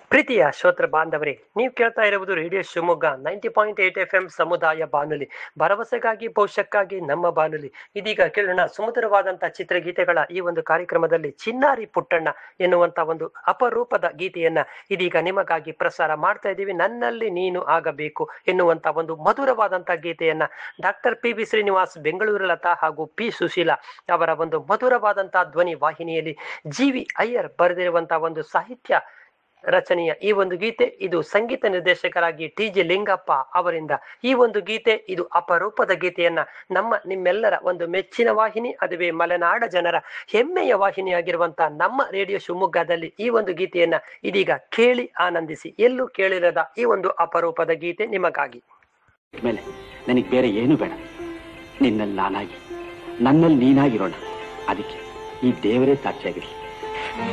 ಪ್ರೀತಿಯ ಶ್ರೋತ್ರ ಬಾಂಧವರೇ ನೀವು ಕೇಳ್ತಾ ಇರುವುದು radio Shivamogga ninety point eight F M ಸಮುದಾಯ ಬಾನುಲಿ ಭರವಸೆಗಾಗಿ ಭವಿಷ್ಯಕ್ಕಾಗಿ ನಮ್ಮ ಬಾನುಲಿ ಇದೀಗ ಕೇಳೋಣ ಸುಮಧುರವಾದಂತಹ ಚಿತ್ರಗೀತೆಗಳ ಈ ಒಂದು ಕಾರ್ಯಕ್ರಮದಲ್ಲಿ ಚಿನ್ನಾರಿ ಪುಟ್ಟಣ್ಣ ಎನ್ನುವಂತ ಒಂದು ಅಪರೂಪದ ಗೀತೆಯನ್ನ ಇದೀಗ ನಿಮಗಾಗಿ ಪ್ರಸಾರ ಮಾಡ್ತಾ ಇದ್ದೀವಿ ನನ್ನಲ್ಲಿ ನೀನು ಆಗಬೇಕು ಎನ್ನುವಂತ ಒಂದು ಮಧುರವಾದಂತಹ ಗೀತೆಯನ್ನ doctor P B Srinivas Bengaluru Latha ಹಾಗೂ ಪಿ ಸುಶೀಲಾ ಅವರ ಒಂದು ಮಧುರವಾದಂತಹ ಧ್ವನಿ ವಾಹಿನಿಯಲ್ಲಿ ಜಿ ವಿ ಅಯ್ಯರ್ ಬರೆದಿರುವಂತಹ ಒಂದು ಸಾಹಿತ್ಯ ರಚನೆಯ ಈ ಒಂದು ಗೀತೆ ಇದು ಸಂಗೀತ ನಿರ್ದೇಶಕರಾಗಿ ಟಿ ಜಿ ಲಿಂಗಪ್ಪ ಅವರಿಂದ ಈ ಒಂದು ಗೀತೆ ಇದು ಅಪರೂಪದ ಗೀತೆಯನ್ನ ನಮ್ಮ ನಿಮ್ಮೆಲ್ಲರ ಒಂದು ಮೆಚ್ಚಿನ ವಾಹಿನಿ ಅದುವೇ ಮಲೆನಾಡ ಜನರ ಹೆಮ್ಮೆಯ ವಾಹಿನಿಯಾಗಿರುವಂತಹ ನಮ್ಮ ರೇಡಿಯೋ ಶಿವಮೊಗ್ಗದಲ್ಲಿ ಈ ಒಂದು ಗೀತೆಯನ್ನ ಇದೀಗ ಕೇಳಿ ಆನಂದಿಸಿ ಎಲ್ಲೂ ಕೇಳಿರದ ಈ ಒಂದು ಅಪರೂಪದ ಗೀತೆ ನಿಮಗಾಗಿ ಮೇಲೆ ನನಗೆ ಬೇರೆ ಏನು ಬೇಡ ನಿನ್ನಲ್ಲಿ ನಾನಾಗಿ ನನ್ನಲ್ಲಿ ನೀನಾಗಿರೋಣ ಅದಕ್ಕೆ ಈ ದೇವರೇ ಸಾಕ್ಷಿಯಾಗಿರಲಿ